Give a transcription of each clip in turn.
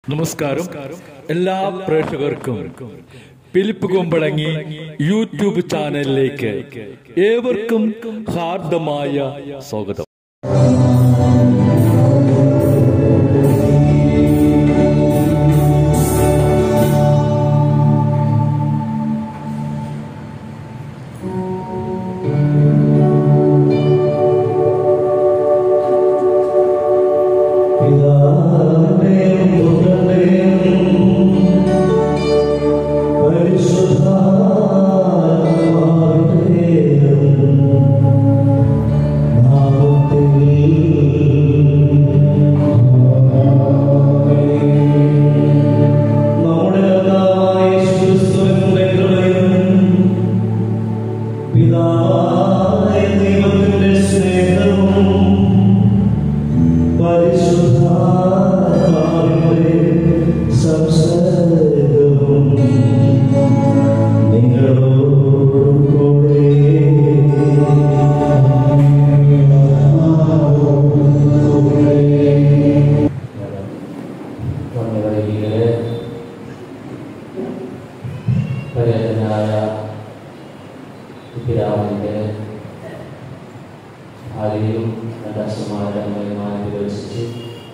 നമസ്കാരം എല്ലാ പ്രേക്ഷകർക്കും പിലിപ്പ് കുമ്പളങ്ങി യൂട്യൂബ് ചാനലിലേക്ക് ഏവർക്കും ഹാർദമായ സ്വാഗതം പിതാവിനെയും പുത്രനെയും പരിശുദ്ധാത്മാവിനെയും നാമത്തിൽ നമ്മുടെ കർത്താവായ യേശുക്രിസ്തുവിന്റെ കൃപയും പിതാവായ ദൈവത്തിന്റെ സ്നേഹവും പരിശുദ്ധാത്മാവിന്റെ സംസർഗവും നിങ്ങളോടുകൂടെ വന്യവൈകികളെ പര്യടനായ പിതാവിൻ്റെ ഭാര്യയും രണ്ടക്ഷമാരുടെ അമ്മയുമായി വിരോചിച്ച്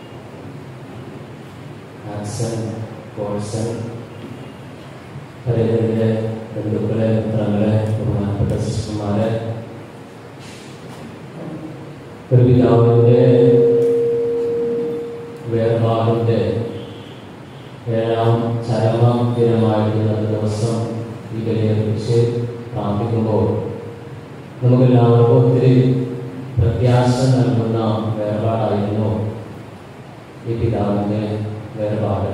ആക്സൺ കോൾസൺ പര്യടനിലെ ബന്ധുക്കളെ മിത്രങ്ങളെ ബഹുമാനപ്പെട്ട സിസ്റ്റർമാരെ ഒരു പിതാവിൻ്റെ വേർപാടിൻ്റെ ഏഴാം ചരമ ദിനമായിരുന്ന ദിവസം ഈ ബലിയെക്കുറിച്ച് പ്രാർത്ഥിക്കുമ്പോൾ നമുക്കെല്ലാവർക്കും ഒത്തിരി പ്രത്യാശ നൽകുന്ന വേർപാടായിരുന്നു ഈ പിതാവിൻ്റെ വേർപാട്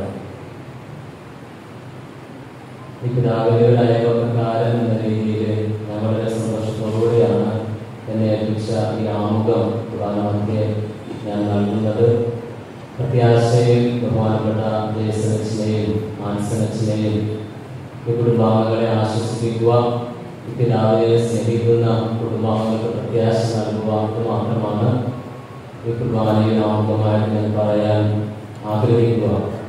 ഈ പിതാവിൻ്റെ ഒരു അയൽവക്കക്കാരൻ എന്ന രീതിയിൽ ഞാൻ വളരെ സന്തോഷത്തോടുകൂടിയാണ് എന്നെ ഏൽപ്പിച്ച ഈ ആമുഖം പ്രധാനമന്ത്രിയെ ഞാൻ നൽകുന്നത് പ്രത്യാശയിൽ ബഹുമാനപ്പെട്ട ജയസനച്ചിനെയും ആൻസനച്ചിനെയും ഈ കുടുംബാംഗങ്ങളെ ആശ്വസിപ്പിക്കുക ഈ പിതാവിനെ സ്നേഹിക്കുന്ന കുടുംബാംഗങ്ങൾക്ക് പ്രത്യാശ നൽകുക ഇത് മാത്രമാണ് ഈ കുർബാനയിൽ ആമുഖമായിട്ട് ഞാൻ പറയാൻ ആഗ്രഹിക്കുക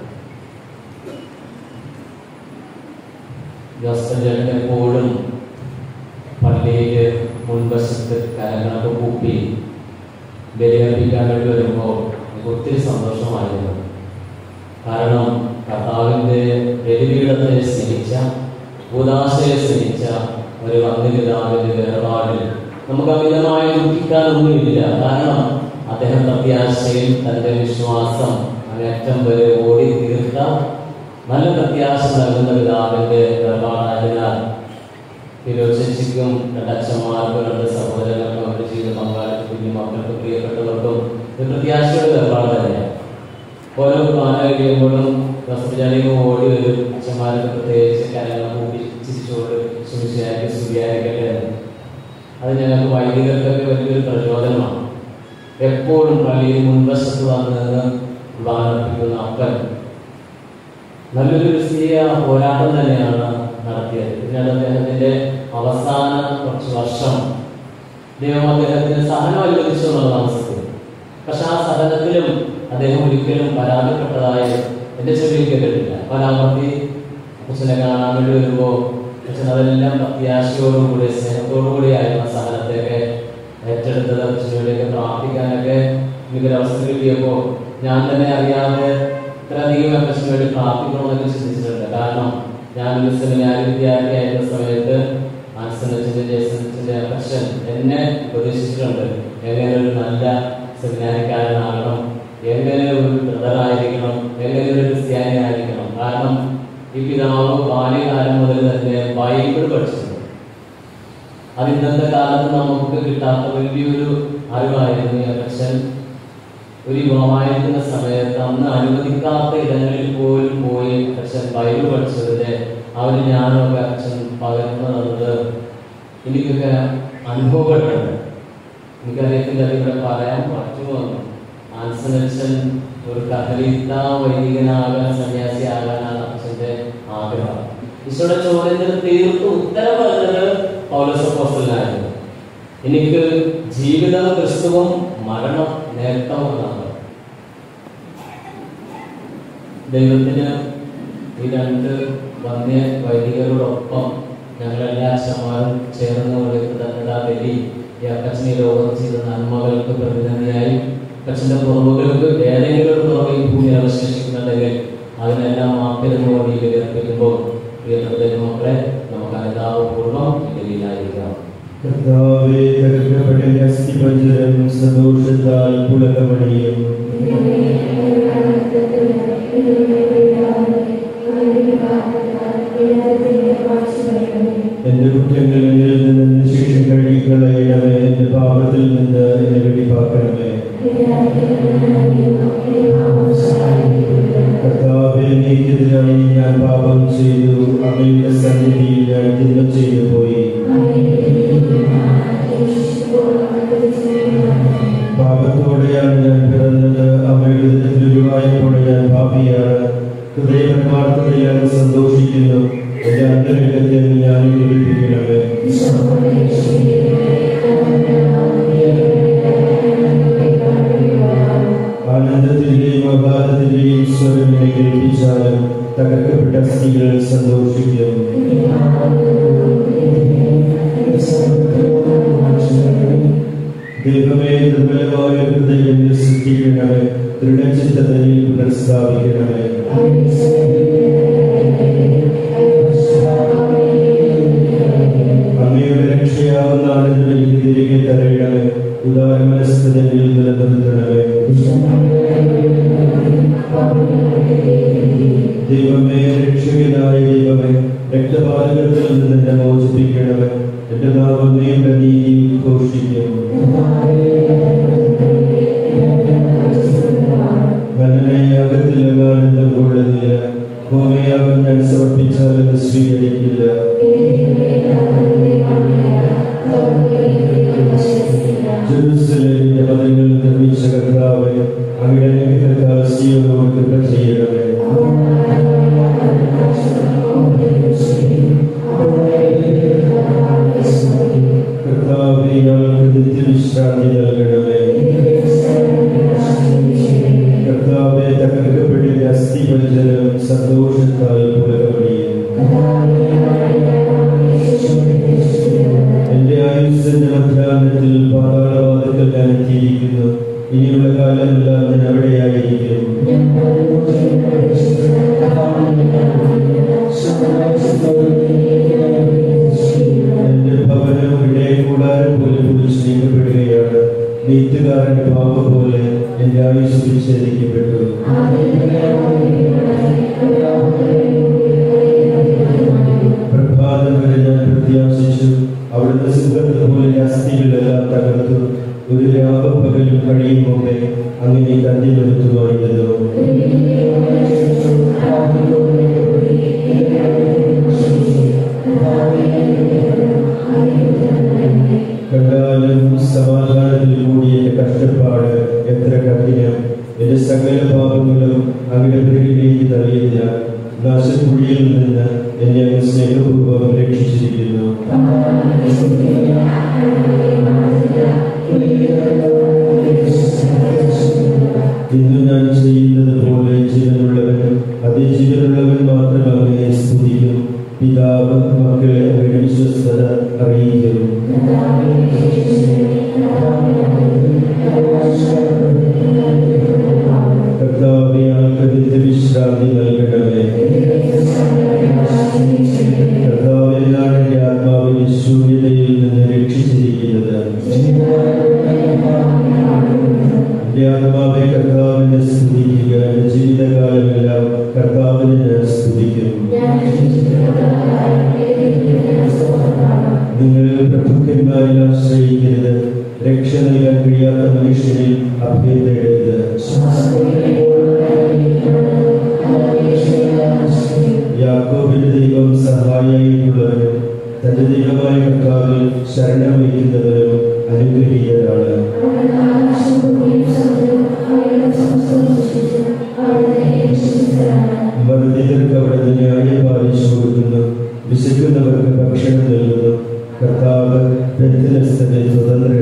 ജോസഫൻ എപ്പോഴും പള്ളിയിൽ മുൻവശത്ത് കരങ്ങളൊക്കെ കൂപ്പി ബലിയർപ്പിക്കാൻ വേണ്ടി വരുമ്പോൾ എനിക്ക് ഒത്തിരി സന്തോഷമായിരുന്നു കാരണം കർത്താവിൻ്റെ ബലിപീഠത്തെ സ്നേഹിച്ച ഉദാശയെ സ്നേഹിച്ച ഒരു വന്യപിതാവിൻ്റെ വേർപാടിൽ നമുക്ക് അമിതമായി ദുഃഖിക്കാനൊന്നുമില്ല കാരണം അദ്ദേഹം പ്രത്യാശയിൽ തന്റെ വിശ്വാസം അങ്ങേറ്റം വരെ ഓടി തീർത്ത നല്ല പ്രത്യാശ നൽകുന്ന പിതാവിന്റെ വേർപാടായതിനാൽ ഫിലോചേച്ചിക്കും രണ്ടച്ഛന്മാർക്കും രണ്ട് സഹോദരങ്ങൾക്കും അവരുടെ ജീവിത പങ്കാളിക്കും കുഞ്ഞു മക്കൾക്കും പ്രിയപ്പെട്ടവർക്കും ഇത് പ്രത്യാശയുടെ വേർപാട് തന്നെയാണ് ഓരോ കുർബാന കഴിയുമ്പോഴും വസ്തുജാലിയും ഓടി വരും അച്ഛന്മാരൊക്കെ പ്രത്യേകിച്ച് കാര്യങ്ങൾ കൂടി ചിരിച്ചോട് സുമിശയാക്കി സ്തുതിയായിരിക്കട്ടെ എന്ന്. അത് ഞങ്ങൾക്ക് വൈദികർക്കൊക്കെ വലിയൊരു പ്രചോദനമാണ് എപ്പോഴും പള്ളിയിൽ മുൻവശത്ത് വന്നത് കുർബാന അർപ്പിക്കുന്ന അപ്പൻ നല്ലൊരു ക്രിസ്തീയ പോരാട്ടം തന്നെയാണ് നടത്തിയത് പിന്നീട് അദ്ദേഹത്തിന്റെ അവസാന കുറച്ച് വർഷം ദൈവം അദ്ദേഹത്തിന് സഹനം അനുവദിച്ചു എന്നുള്ളതാണ് സത്യം പക്ഷെ ആ സഹനത്തിലും അദ്ദേഹം ഒരിക്കലും പരാതിപ്പെട്ടതായി എന്റെ ചെവിയിൽ കേട്ടിട്ടില്ല പരാമർത്തി അച്ഛനെ കാണാൻ വേണ്ടി വരുമ്പോൾ അച്ഛൻ അതെല്ലാം പ്രത്യാശയോടുകൂടി സ്നേഹത്തോടുകൂടിയായിരുന്നു ആ സഹനത്തെയൊക്കെ ഏറ്റെടുത്തത് അച്ഛന് വേണ്ടിയൊക്കെ പ്രാർത്ഥിക്കാനൊക്കെ എനിക്കൊരു അവസരം കിട്ടിയപ്പോൾ ഞാൻ തന്നെ അറിയാതെ ഇത്രയധികം അച്ഛന് വേണ്ടി പ്രാർത്ഥിക്കണമെന്നൊക്കെ ചിന്തിച്ചിട്ടുണ്ട് കാരണം ഞാൻ ഒരു സെമിനാരി വിദ്യാർത്ഥിയായിരുന്ന സമയത്ത് ആൻസനച്ചിന്റെ ജയസനച്ചിന്റെ അച്ഛൻ എന്നെ ഉപദേശിച്ചിട്ടുണ്ട് എങ്ങനെ ഒരു നല്ല സെമിനാരിക്കാരനാകണം എങ്ങനെ ഒരു ബ്രദറായിരിക്കണം എങ്ങനെ ഒരു ക്രിസ്ത്യാനി ആയിരിക്കണം കാരണം ഈ പിതാവ് ബാല്യകാലം മുതൽ തന്നെ ബൈബിൾ പഠിച്ചിട്ടുണ്ട് അത് ഇന്നത്തെ കാലത്ത് നമുക്ക് കിട്ടാത്ത വലിയൊരു അറിവായിരുന്നു ഈ അച്ഛൻ ഒരു യുവമായിരിക്കുന്ന സമയത്ത് അന്ന് അനുവദിക്കാത്ത ഇടങ്ങളിൽ പോലും പോയി അച്ഛൻ ബൈബിൾ പഠിച്ചതിന്റെ ആ ഒരു ജ്ഞാനമൊക്കെ അച്ഛൻ പകർന്നു തന്നത് എനിക്കൊക്കെ അനുഭവപ്പെട്ടിട്ടുണ്ട് എനിക്കറിയത്തില്ല അത് ഇവിടെ പറയാൻ പറ്റുമോ എന്ന്. ആൻസൺ അച്ഛൻ ഒരു കഥലിത്ത വൈദികനാകാൻ സന്യാസിയാകാനാണ് അച്ഛന്റെ ആഗ്രഹം ഈശോയുടെ ചോദ്യത്തിന് തീർത്ത് ഉത്തരം പറഞ്ഞത് പൗലസപ്പോസ്റ്റലായിരുന്നു എനിക്ക് ജീവിതം ക്രിസ്തുവും മരണം നേട്ടവും എന്നാണ് ദൈവത്തിന് ഈ രണ്ട് വന്യ വൈദികരോടൊപ്പം ഞങ്ങളെല്ലാ അച്ഛന്മാരും ചേർന്ന് കൊടുക്കുന്ന ബലി ഈ അപ്പച്ചനെ ലോകത്ത് ചെയ്ത നന്മകൾക്ക് പ്രതിനിധിയായി അപ്പച്ചന്റെ കുറവുകൾക്ക് ഏതെങ്കിലും ഒരു കുറവ് ഈ ഭൂമി അവശേഷിക്കുന്നുണ്ടെങ്കിൽ അതിനെല്ലാം മാപ്പിരുന്ന് വഴിയിൽ ഏർപ്പിക്കുമ്പോൾ പ്രിയപ്പെട്ട ദൈവമക്കളെ നമുക്ക് അനുതാപപൂർവ്വം ഈ ബലിയിലായിരിക്കാം കർത്താവേ തകർക്കപ്പെട്ട അസ്ഥിപഞ്ജരം സന്തോഷത്താൽ പുലകമണിയും എന്റെ കുറ്റങ്ങളിൽ നിന്ന് ശിക്ഷ കഴുകിക്കളയണമേ എന്റെ പാപത്തിൽ നിന്ന് എന്നെ വെടിപ്പാക്കണമേ കർത്താവെ നീക്കെതിരായി ഞാൻ പാപം ചെയ്തു അങ്ങയുടെ സന്നിധിയിൽ ഞാൻ തിന്മ ചെയ്തു പോയി പാപത്തോടെയാണ് ഞാൻ പിറന്നത് അമ്മയുടെ ദുരുവായപ്പോടെ ഞാൻ പാപിയാണ് ഹൃദയപരമാർത്ഥതയാൽ സന്തോഷിക്കുന്നു എന്റെ അന്തരംഗത്തെ ഞാൻ ലഭിപ്പിക്കണമേ ആനന്ദത്തിന്റെയും അകാലത്തിന്റെയും സ്വരം എന്നെ കേൾപ്പിച്ചാലും തകർക്കപ്പെട്ട സ്ത്രീകൾ സന്തോഷിക്കും ദൈവമേ ദുർബലമായ ഹൃദയം സൃഷ്ടിക്കണമേ ദൃഢചിത്തതയിൽ പുനഃസ്ഥാപിക്കണമേ അങ്ങയുടെ രക്ഷയാവുന്ന ആനന്ദത്തിൽ തിരികെ തരയണമേ ഉദാര മനസ്കതയിൽ നിലനിർത്തണമേ ദൈവമേ രക്ഷകനായ ദൈവമേ രക്തപാതകത്തിൽ നിന്ന് എന്നെ മോചിപ്പിക്കണമേ എന്റെ നാമം നീണ്ട നീതി ഉദ്ഘോഷിക്കും ഘനനയാഗത്തിൽ ആനന്ദം കൊള്ളുന്നില്ല ഹോമയാഗം ഞാൻ സമർപ്പിച്ചാൽ അത് സ്വീകരിക്കില്ല ജെറുസലേമിന്റെ പദങ്ങൾ നിർമ്മിച്ച കർത്താവെ അങ്ങയുടെ അനുഗ്രഹത്താൽ സിയോനോട് കൃപ ചെയ്യണമേ കർത്താവെ ഞങ്ങൾക്ക് നിത്യവിശ്രാന്തി നൽകണമേ കർത്താവെ തകർക്കപ്പെടിയ അസ്ഥിപഞ്ചനം സന്തോഷത്താൽ പുലകമണിയും എന്റെ ആയുസ്സിന്റെ മധ്യാഹ്നത്തിൽ പാതാളവാദത്തിൽ ഞാൻ എത്തിയിരിക്കുന്നു ഇനിയുള്ള കാലമെല്ലാം ഞാൻ അവിടെയായിരിക്കും എന്റെ ഭവനം ഇവിടെ കൂടാരം പോലെ കുറിച്ച് നീക്കപ്പെടുകയാണ് നെയ്ത്തുകാരന്റെ പാപം പോലെ എന്റെ ആയുസ് വിച്ഛേദിക്കപ്പെട്ടു പ്രഭാതം വരെ ഞാൻ പ്രത്യാശിച്ചു അവിടുത്തെ സുഗന്ധ പോലെ അസ്ഥികളെല്ലാം തകർത്തു ഒരു രാവും പകലും കഴിയും മുമ്പേ അങ്ങനെ കന്തി വരുത്തുമായിരുന്നു കണ്ടാലും സമാധാനത്തിൽ കൂടിയ എന്റെ കഷ്ടപ്പാട് എത്ര കഠിനം എന്റെ സകല പാപങ്ങളും അങ്ങയുടെ പിറകിലേക്ക് തള്ളിയതിനാൽ നാശക്കുഴിയിൽ നിന്ന് എന്നെ അങ്ങ് സ്നേഹപൂർവ്വം രക്ഷിച്ചിരിക്കുന്നു ഇന്ന് ഞാൻ ചെയ്യുന്നത് പോലെ ജീവനുള്ളവൻ അതേ ജീവനുള്ളവൻ മാത്രം അവനെ സ്തുതിക്കും പിതാവ് മക്കളെ അവരുടെ വിശ്വസ്തത അറിയിക്കും കർത്താവെ ആൾക്ക് നിത്യവിശ്രാന്തി നൽകണമേ കർത്താവെ ഞാൻ എൻ്റെ ആത്മാവിനെ ശൂന്യതയിൽ നിന്ന് രക്ഷിച്ചിരിക്കുന്നത് എൻ്റെ ആത്മാവെ കർത്താവിനെ സ്തുതിക്കുക എൻ്റെ ജീവിതകാലമെല്ലാം കർത്താവിനെ ഞാൻ സ്തുതിക്കും നിങ്ങൾ പ്രഭുക്കന്മാരിൽ ആശ്രയിക്കരുത് രക്ഷ നൽകാൻ കഴിയാത്ത മനുഷ്യനിൽ അഭയം തേടരുത് യാക്കോബിന്റെ ദൈവം സഹായിയായിട്ടുള്ളവരും തന്റെ ദൈവമായ കർത്താവിൽ ശരണം വയ്ക്കുന്നവരും അനുഗ്രഹീതരാണ് മർദ്ദിതർക്ക് അവിടെ ന്യായം പാലിച്ചു കൊടുക്കുന്നു വിശക്കുന്നവർക്ക് ഭക്ഷണം നൽകുന്നു കർത്താവ് ബന്ധനസ്ഥനെ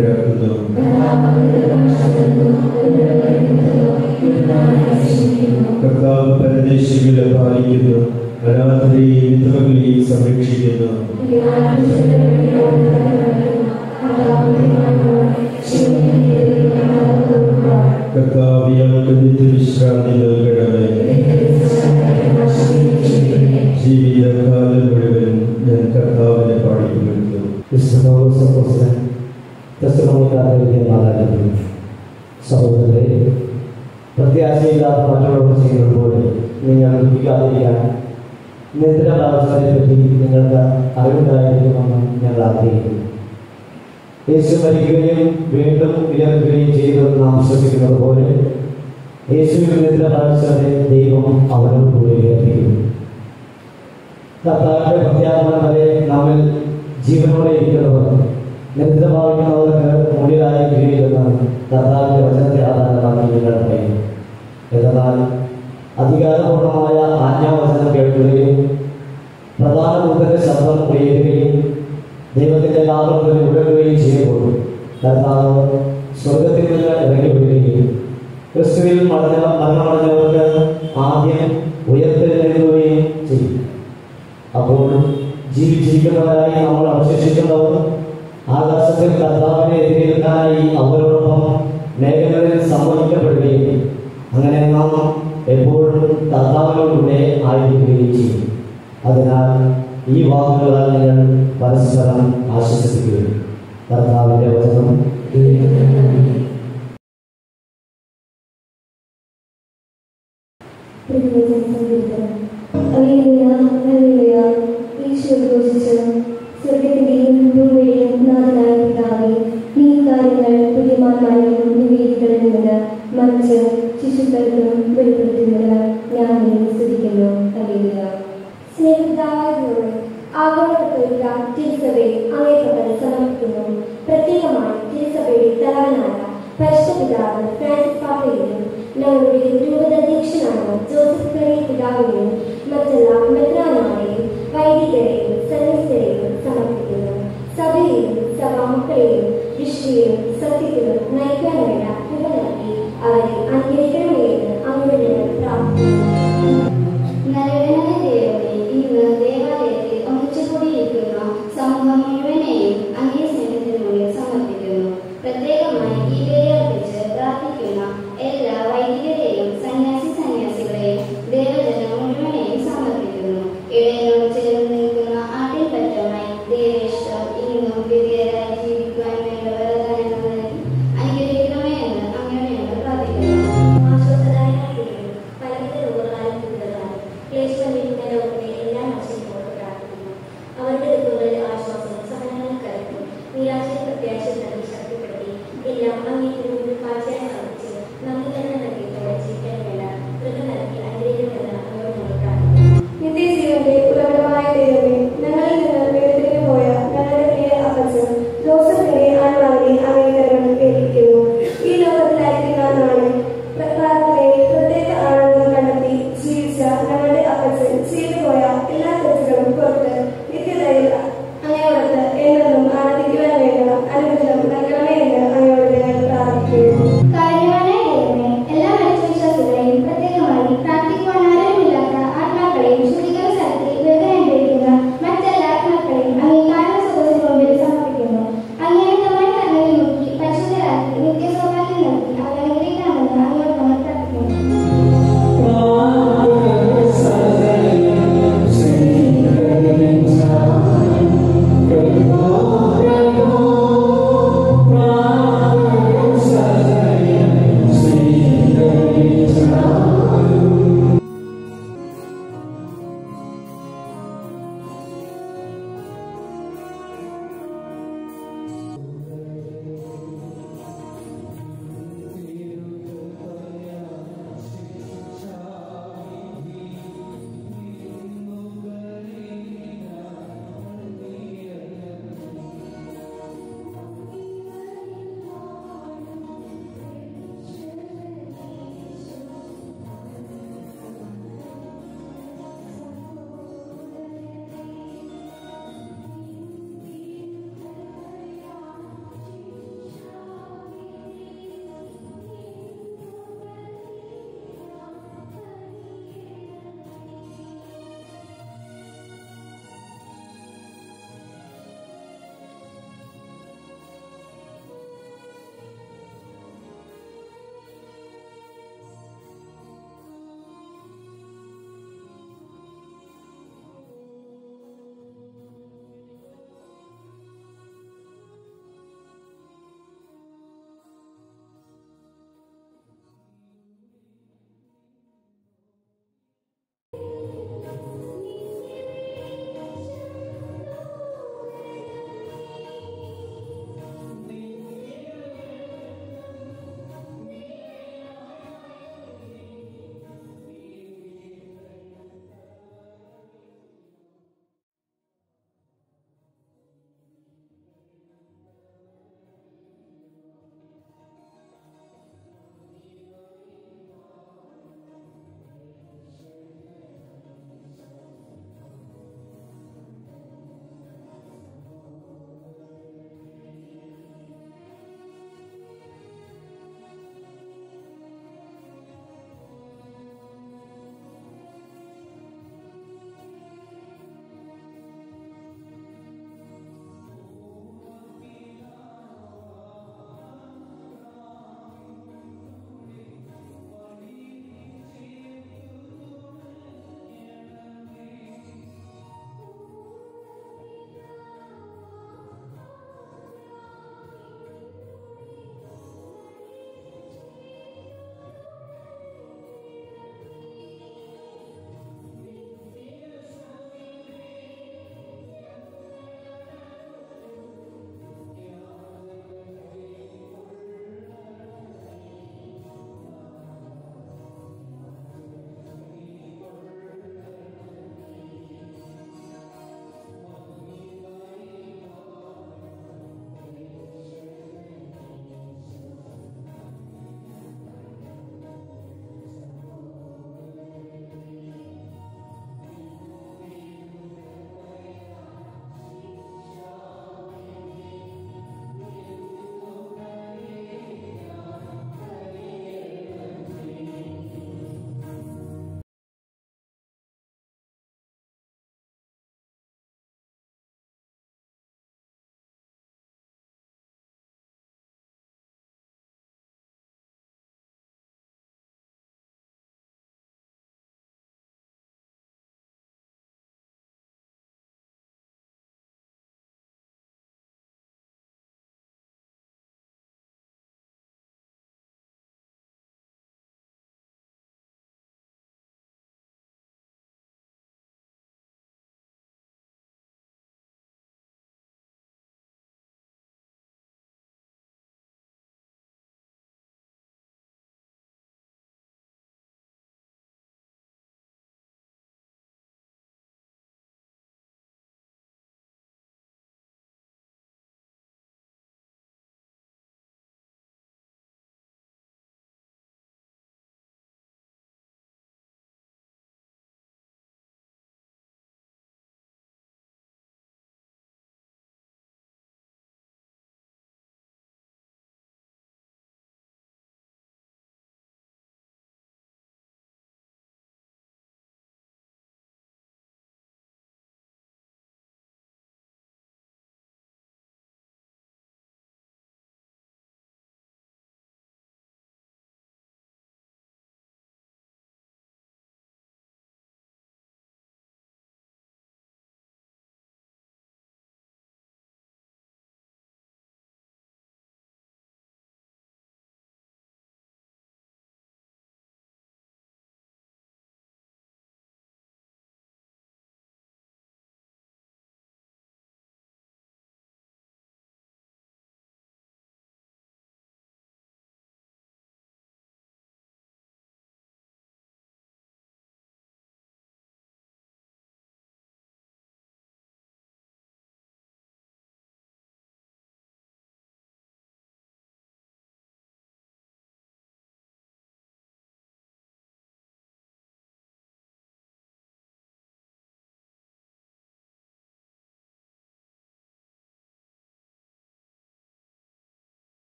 സ്വതന്ത്രരാക്കുന്നു കർത്താവ് പരദേശികളെ പാലിക്കുന്നു അനാഥരെയും വിധവകളെയും സംരക്ഷിക്കുന്നു കർത്താവ് ഞങ്ങൾക്ക് നിത്യവിശ്രാന്തി നൽകണമേ ജീവിതകാലം മുഴുവൻ ഞാൻ കർത്താവിനെ പാടിക്കൊടുത്തു സഹോദരരെ പ്രത്യാശയില്ലാത്ത മറ്റുള്ളവർ ചെയ്യുന്നത് പോലെ നിങ്ങൾ ദുഃഖിക്കാതിരിക്കാൻ നിദ്രാവസ്ഥയെ പറ്റി നിങ്ങൾക്ക് അറിവുണ്ടായിരിക്കുമെന്ന് ഞങ്ങൾ ആഗ്രഹിക്കുന്നു യേശു മരിക്കുകയും വീണ്ടും ഉയർത്തുകയും ചെയ്തതെന്ന് നാം വിശ്വസിക്കുന്നത് പോലെ യേശുവിൽ നിദ്രാവസ്ഥയെ ദൈവം അവനോട് കൂടി ഉയർത്തിക്കും കർത്താവിന്റെ പ്രത്യാഗമനം വരെ നമ്മിൽ ജീവനോടെ ഇരിക്കുന്നവർ നിദ്രഭാവിക്കുന്നവർക്ക് മുന്നിലായി കഴിയില്ലെന്ന് കർത്താവിന്റെ വചനത്തെ ആധാരമാക്കി നിങ്ങൾ പറയുന്നു എന്നാൽ അധികാരപൂർണമായ ആജ്ഞാവചനം കേൾക്കുകയും പ്രധാന ദൂതന്റെ ശബ്ദം ഉയരുകയും ദൈവത്തിന്റെ നാമത്തിൽ ഉയരുകയും ചെയ്യുമ്പോൾ കർത്താവ് സ്വർഗത്തിൽ നിന്ന് ഇറങ്ങി വരികയും ക്രിസ്തുവിൽ മരണ മരണമടഞ്ഞവർക്ക് ആദ്യം ഉയർത്തെഴുന്നേൽക്കുകയും ചെയ്യും അപ്പോൾ ജീവിച്ചിരിക്കുന്നവരായി നമ്മൾ അവശേഷിക്കുന്നവർ ആകാശത്തിൽ കർത്താവിനെ എതിരേൽക്കാനായി അവരോടൊപ്പം മേഖലകളിൽ സംവദിക്കപ്പെടുകയും അങ്ങനെ നാം എപ്പോഴും കർത്താവിനോടുകൂടെ ആയിരിക്കുകയും ചെയ്യും അതിനാൽ ഈ വാക്കുകളാൽ നിങ്ങൾ പരസ്പരം ആശ്വസിക്കുകയും കർത്താവിന്റെ വചനം സ്വർഗത്തിന്റെയും ഭൂമിയുടെയും നാഥനായ പിതാവേ നീ കാര്യങ്ങൾ ബുദ്ധിമാന്മാരെയും നിവേദികളിൽ നിന്ന് മറിച്ച് ശിശുക്കൾക്കും വെളിപ്പെടുത്തുന്നത് ഞാൻ നീ സ്തുതിക്കുന്നു അറിയുക സ്നേഹിതാവായവരോട് ആഗോളപ്പെട്ട തിരുസഭയെ അങ്ങേപ്പകൽ സമർപ്പിക്കുന്നു പ്രത്യേകമായി തിരുസഭയുടെ തലവനായ പരിശുദ്ധ പിതാവ് ഫ്രാൻസിസ് പാപ്പയെയും ഞങ്ങളുടെ രൂപതാധ്യക്ഷനായ ജോസഫ് കറി പിതാവിനെയും മറ്റെല്ലാ മെത്രാന്മാരെയും വൈദികരെയും സന്യസ്തരെയും സമർപ്പിക്കുന്നു സഭയെയും സഭാമക്കളെയും വിഷ്ണുവിലും സത്യത്തിലും നയിക്കാനുള്ള